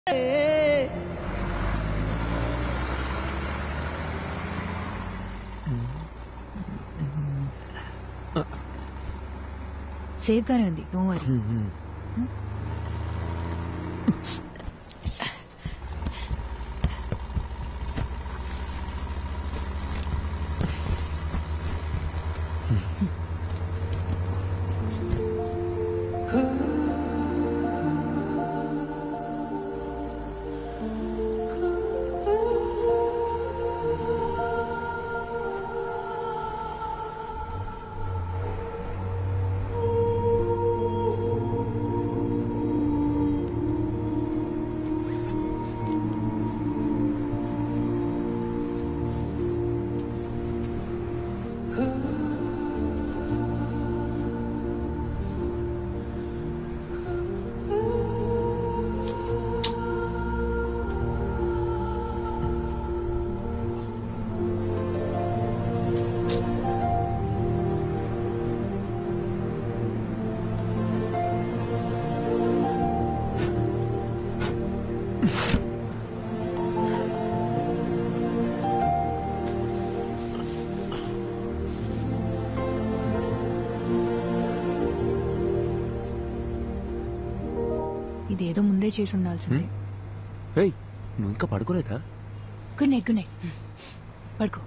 Safe గానే ఉంది no worry ఇదేదో ముందే చేసి ఉండాల్సిందే ఏయ్ నువ్వు ఇంకా పడుకోలేదా గుడ్ నైట్ గుడ్ నైట్ పడుకో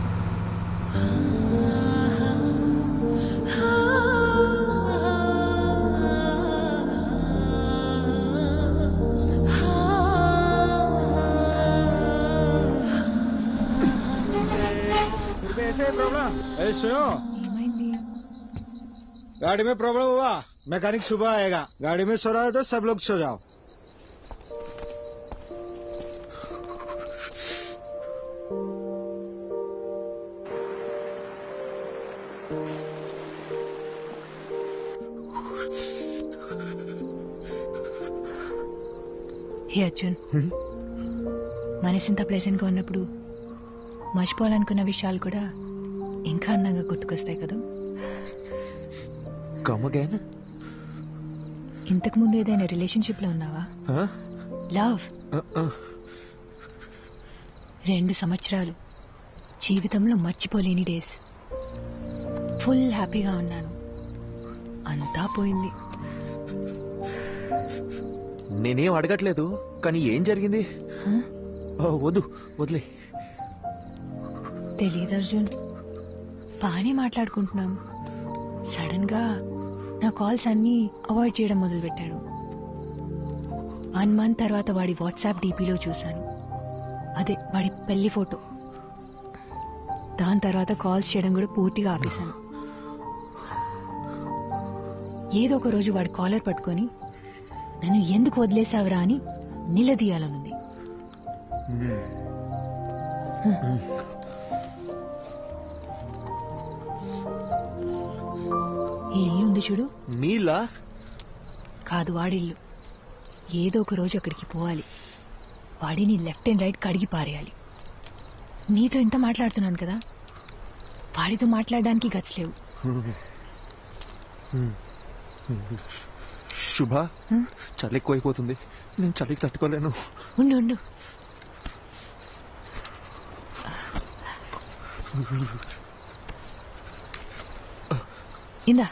फिर भी ऐसे ही प्रॉब्लम अरे सुनो ఏమైంది गाड़ी में प्रॉब्लम हुआ मैकेनिक सुबह आएगा गाड़ी में सो रहा है तो सब लोग सो जाओ హే అర్జున్ మనసు ఇంత ప్లెజెంట్గా ఉన్నప్పుడు మర్చిపోవాలనుకున్న విషయాలు కూడా ఇంకా అందంగా గుర్తుకొస్తాయి కదా కమ్ అగైన్ ఇంతకు ముందు ఏదైనా రిలేషన్షిప్ లో ఉన్నావా లవ్ రెండు సంవత్సరాలు జీవితంలో మర్చిపోలేని డేస్ ఫుల్ హ్యాపీగా ఉన్నాను అంతా పోయింది నేనేం అడగట్లేదు కానీ ఏం జరిగింది ఓ, వద్దు వదిలే తెలియదు అర్జున్ బాగానే మాట్లాడుకుంటున్నాం సడన్ గా నా కాల్స్ అన్ని అవాయిడ్ చేయడం మొదలు పెట్టాడు వన్ మంత్ తర్వాత వాడి వాట్సాప్ డీపీలో చూశాను అదే వాడి పెళ్లి ఫోటో దాని తర్వాత కాల్స్ చేయడం కూడా పూర్తిగా ఆపేశాను ఏదో ఒక రోజు వాడి కాలర్ పట్టుకొని నన్ను ఎందుకు వదిలేసావురా అని నిలదీయాలనుంది ఈ ఇల్లు ఉంది చూడు నీలా కాదు వాడిల్లు ఏదో ఒక రోజు అక్కడికి పోవాలి వాడిని లెఫ్ట్ అండ్ రైట్ కడిగి పారేయాలి నీతో ఇంత మాట్లాడుతున్నాను కదా వాడితో మాట్లాడడానికి గట్స్ లేవు శుభ చలి ఎక్కువైపోతుంది నేను చలికి తట్టుకోలేను ఉండు ఉండు ఇందా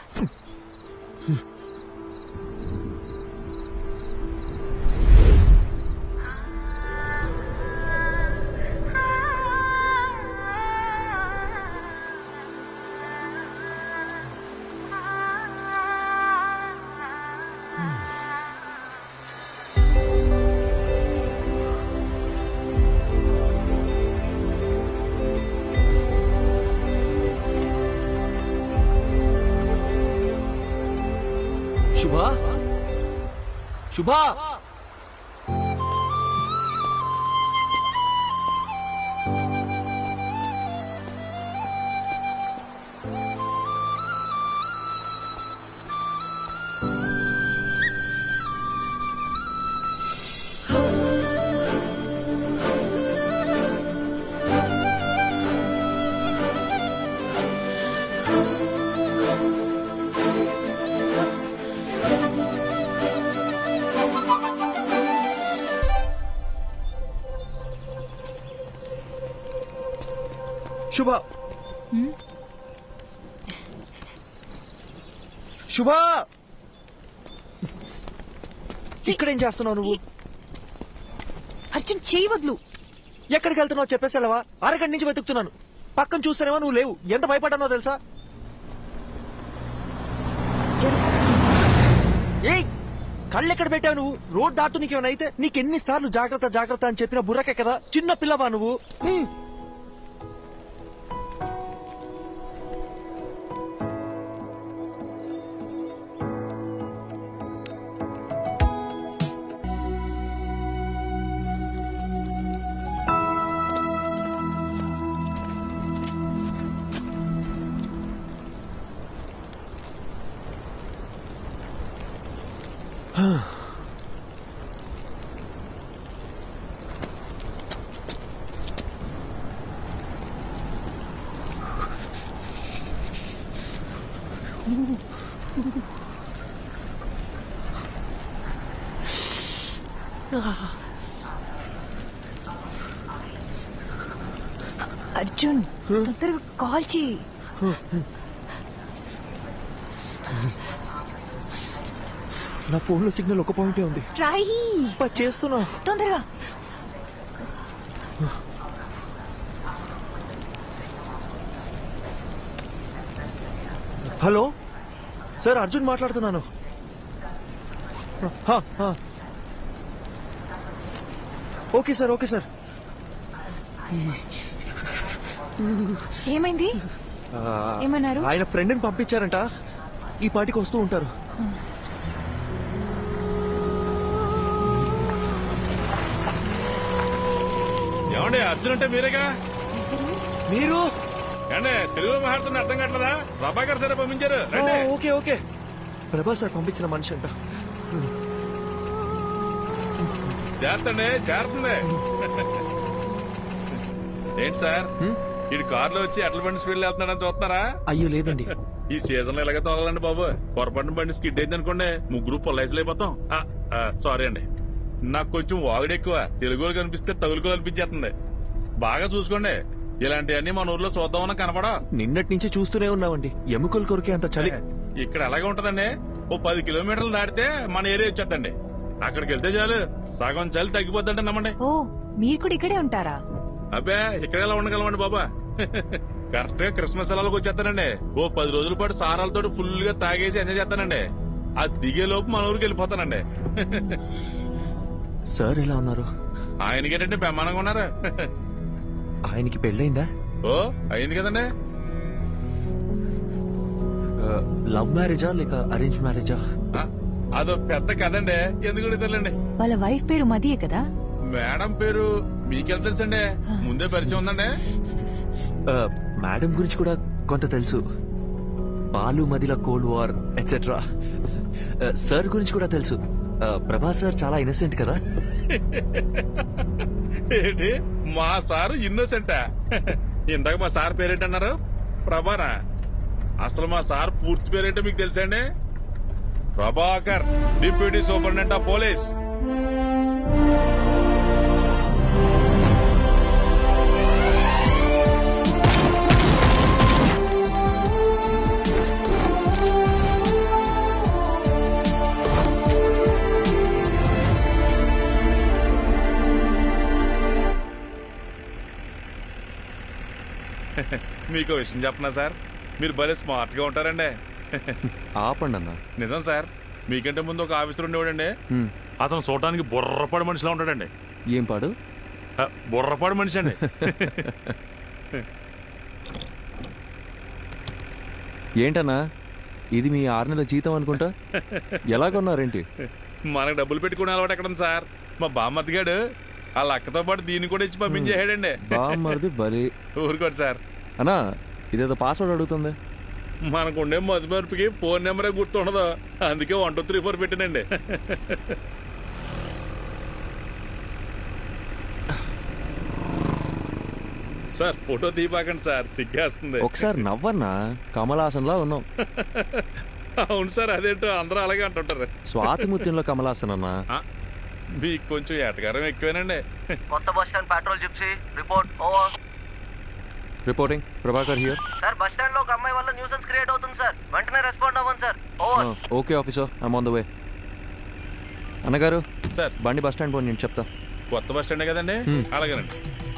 శుభ శుభ ఆ శుభ శుభ ఇక్కడేం చేస్తున్నావు నువ్వు అర్జున్ చేయి వదులు ఎక్కడికి వెళ్తున్నావు చెప్పేసావా అరగంట నుంచి వెతుకుతున్నాను పక్కన చూస్తానేమో నువ్వు లేవు ఎంత భయపడ్డానో తెలుసా ఏయ్ కళ్ళు ఎక్కడ పెట్టావు నువ్వు రోడ్ దాటు నీకేమైనా అయితే నీకెన్నిసార్లు జాగ్రత్త జాగ్రత్త అని చెప్పిన బుర్రకే కదా చిన్న పిల్లవా నువ్వు హ్మ్. అర్జున్ తొందరగా కాల్ చేయి నా ఫోన్ లో సిగ్నల్ ఒక పాయింటే ఉంది ట్రై పా, చేస్తున్నా తొందరగా హలో సార్ అర్జున్ మాట్లాడుతున్నాను హా, హా. ఓకే సార్ ఓకే సార్ ఏమైంది ఆ, ఏమన్నారు? ఆయన ఫ్రెండ్ని పంపించారంట ఈ పాటికి వస్తూ ఉంటారు ఏమండి అర్జున్ అంటే మీరేగా మీరు ఏమండి తెలుగులో మాట్లాడుతున్న అర్థం కావట్లేదా ప్రభాకర్ గారు సరే పంపించారు ఆ, రండి ఓకే ఓకే ప్రభా సార్ పంపించిన మనిషి అంట చేస్తండి చేరుతుంది ఏంటి సార్ ఇటు కారులో వచ్చి ఎట్ల బండి స్పీడ్ వెళ్తున్నాడని చూస్తున్నారా అయ్యో లేదండి ఈ సీజన్ లో ఇలాగే తోలాలండి బాబు పొరపాటున బండి స్కిడ్ అయింది అనుకోండి ముగ్గురు పొల్లైజులు అయిపోతాం సారీ అండి నాకు కొంచెం వాగుడు ఎక్కువ తెలుగులో కనిపిస్తే తగులుకో అనిపించేస్తుంది బాగా చూసుకోండి ఇలాంటివన్నీ మన ఊర్లో చూద్దామన్నా కనపడా నిన్నటి నుంచి చూస్తూనే ఉన్నామండి ఎముకలు కొరికే అంత చలి ఇక్కడ ఎలాగే ఉంటదండి ఓ పది కిలోమీటర్లు దాటితే మన ఏరియా వచ్చేద్దండి అక్కడికి వెళ్తే చాలు సగం చలి తగ్గిపోద్దంటే నమ్మండి ఓ మీరు కూడా ఇక్కడే ఉంటారా అబ్బే ఇక్కడ ఎలా ఉండగలమండి బాబా కరెక్ట్ గా క్రిస్మస్ సెలవులకు వచ్చేస్తానండి ఓ పది రోజుల పాటు సారాలతో ఫుల్ గా తాగేసి ఎంజాయ్ చేస్తానండి ఆ దిగే లోపు మన ఊరికి వెళ్ళిపోతానండి సార్ ఎలా ఉన్నారు ఆయనకేటంటే బ్రహ్మాండంగా ఉన్నారు ఆయనకి పెళ్ళైందా ఓ అయింది కదండి ఆ, లవ్ మ్యారేజా లేక అరేంజ్ మ్యారేజా ఆ, అదో పెద్ద కదండి ఎందుకు తెలియండి వాళ్ళ వైఫ్ పేరు మదియే కదా మేడం పేరు మీకెళ్ళ తెలుసండి ముందే పరిచయం ఉందండి ఆ, మేడం గురించి కూడా కొంత తెలుసు బాలు మదిల కోల్డ్ వార్ ఎట్సెట్రా సార్ గురించి కూడా తెలుసు ఆ, ప్రభా సార్ చాలా ఇన్నసెంట్ కదా ఏంటి మా సారు ఇన్నోసెంటా ఇందాక మా సార్ పేరేంటన్నారు ప్రభానా అసలు మా సార్ పూర్తి పేరేంటో మీకు తెలుసండి Prabhakar deputy superintendent of police మీకు విషయం చెప్పనా సార్ మీరు భలే స్మార్ట్ గా ఉంటారండి ఆపండి అన్న నిజం సార్ మీకంటే ముందు ఒక ఆఫీసర్ ఉండేవాడండి అతను చూడటానికి బుర్రపాడు మనిషిలా ఉంటాడండి ఏం పాడు ఆ, బుర్రపాడు మనిషి అండి ఏంటన్నా ఇది మీ ఆరు నెలల జీతం అనుకుంటా ఎలా కొన్నారేంటి మనకు డబ్బులు పెట్టుకునే అలవాటు ఎక్కడ ఉంది సార్ మా బామ్మర్తి గాడు వాళ్ళ అక్కతో పాటు దీన్ని కూడా ఇచ్చి పంపించేసాడండి బామ్మది బలి ఊరుకోండి సార్ అన్నా ఇదేదో పాస్వర్డ్ అడుగుతుంది మనకు ఉండే మధుమర్పుకి ఫోన్ నెంబరే గుర్తుండదు అందుకే వన్ టూ త్రీ ఫోర్ పెట్టానండి సార్ ఫోటో తీపాకండి సార్ సిగ్గేస్తుంది ఒకసారి నవ్వన్నా కమలాసన్లా ఉన్నాం అవును సార్ అదేంటో అందరూ అలాగే అంటుంటారు స్వాతి ముత్యంలో కమలాసన్ అన్నా ఆ, మీకు కొంచెం ఎటకారం ఎక్కువేనండి కొత్త bus stand petrol gypsy report over reporting Prabhakar here sir bus stand లో ఒక అమ్మాయి వల్ల న్యూసెన్స్ క్రియేట్ అవుతుంది సార్ వెంటనే రెస్పాండ్ అవ్వండి sir over okay officer I'm on the way అన్నగారు సార్ బండి బస్ స్టాండ్ పోనీ నేను చెప్తా కొత్త బస్ స్టాండే కదండి అలాగేనండి